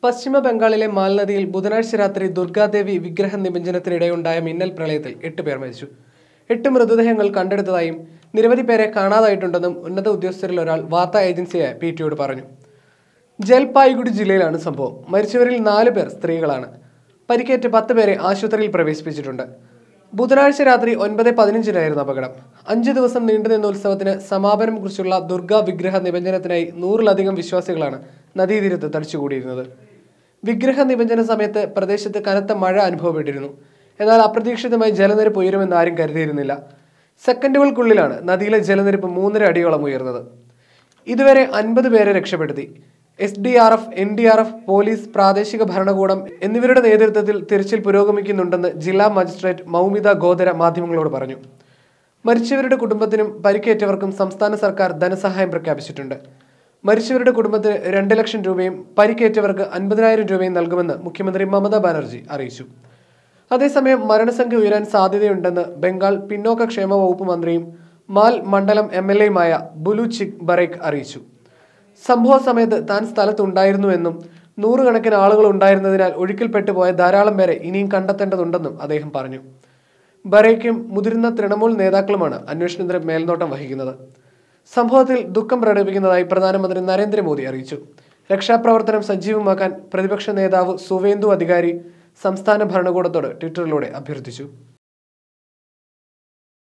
പശ്ചിമ ബംഗാളിലെ മാൽനദിയിൽ ബുധനാഴ്ച രാത്രി ദുർഗാദേവി വിഗ്രഹ നിമജ്ജനത്തിനിടെയുണ്ടായ മിന്നൽ പ്രളയത്തിൽ എട്ട് പേർ മരിച്ചു എട്ട് മൃതദേഹങ്ങൾ കണ്ടെടുത്തതായും നിരവധി പേരെ കാണാതായിട്ടുണ്ടെന്നും ഉന്നത ഉദ്യോഗസ്ഥരിൽ ഒരാൾ വാർത്താ ഏജൻസിയായ പി ടിയോട് പറഞ്ഞു ജൽപായ്ഗുഡി ജില്ലയിലാണ് സംഭവം മരിച്ചവരിൽ നാല് പേർ സ്ത്രീകളാണ് പരിക്കേറ്റ് പത്ത് പേരെ ആശുപത്രിയിൽ പ്രവേശിപ്പിച്ചിട്ടുണ്ട് ബുധനാഴ്ച രാത്രി ഒൻപത് പതിനഞ്ചിനായിരുന്നു അപകടം അഞ്ചു ദിവസം നീണ്ടുനിന്ന ഉത്സവത്തിന് സമാപനം കുറിച്ചുള്ള ദുർഗാ വിഗ്രഹ നിമജ്ജനത്തിനായി നൂറിലധികം വിശ്വാസികളാണ് നദീതീരത്ത് തടിച്ചുകൂടിയിരുന്നത് വിഗ്രഹ നിമജ്ജന സമയത്ത് പ്രദേശത്ത് കനത്ത മഴ അനുഭവപ്പെട്ടിരുന്നു എന്നാൽ അപ്രതീക്ഷിതമായി ജലനിരപ്പ് ഉയരുമെന്ന് ആരും കരുതിയിരുന്നില്ല സെക്കൻഡുകൾക്കുള്ളിലാണ് നദിയിലെ ജലനിരപ്പ് മൂന്നര അടിയോളം ഉയർന്നത് ഇതുവരെ അൻപത് പേരെ രക്ഷപ്പെടുത്തി S D R F N D R F police പ്രാദേശിക ഭരണകൂടം എന്നിവരുടെ നേതൃത്വത്തിൽ തിരച്ചിൽ പുരോഗമിക്കുന്നുണ്ടെന്ന് ജില്ലാ മജിസ്ട്രേറ്റ് മൗമിത ഗോദര മാധ്യമങ്ങളോട് പറഞ്ഞു മരിച്ചവരുടെ കുടുംബത്തിനും പരിക്കേറ്റവർക്കും സംസ്ഥാന സർക്കാർ ധനസഹായം പ്രഖ്യാപിച്ചിട്ടുണ്ട് മരിച്ചവരുടെ കുടുംബത്തിന് രണ്ട് ലക്ഷം രൂപയും പരിക്കേറ്റവർക്ക് അൻപതിനായിരം രൂപയും നൽകുമെന്ന് മുഖ്യമന്ത്രി മമതാ ബാനർജി അറിയിച്ചു അതേസമയം മരണസംഖ്യ ഉയരാൻ സാധ്യതയുണ്ടെന്ന് ബംഗാൾ പിന്നോക്ക ക്ഷേമ വകുപ്പ് മന്ത്രിയും മാൽ മണ്ഡലം എം എൽ എയുമായ ബുലു ചിക് ബറേക്ക് അറിയിച്ചു സംഭവ സമയത്ത് താൻ സ്ഥലത്തുണ്ടായിരുന്നുവെന്നും നൂറുകണക്കിന് ആളുകൾ ഉണ്ടായിരുന്നതിനാൽ ഒഴുക്കിൽപ്പെട്ടു പോയ ധാരാളം പേരെ ഇനിയും കണ്ടെത്തേണ്ടതുണ്ടെന്നും അദ്ദേഹം പറഞ്ഞു ബറേക്കും മുതിർന്ന തൃണമൂൽ നേതാക്കളുമാണ് അന്വേഷണത്തിന് മേൽനോട്ടം വഹിക്കുന്നത് സംഭവത്തിൽ ദുഃഖം പ്രകടിപ്പിക്കുന്നതായി പ്രധാനമന്ത്രി നരേന്ദ്രമോദി അറിയിച്ചു രക്ഷാപ്രവർത്തനം സജീവമാക്കാൻ പ്രതിപക്ഷ നേതാവ് സുവേന്ദു അധികാരി സംസ്ഥാന ഭരണകൂടത്തോട് ട്വിറ്ററിലൂടെ അഭ്യർത്ഥിച്ചു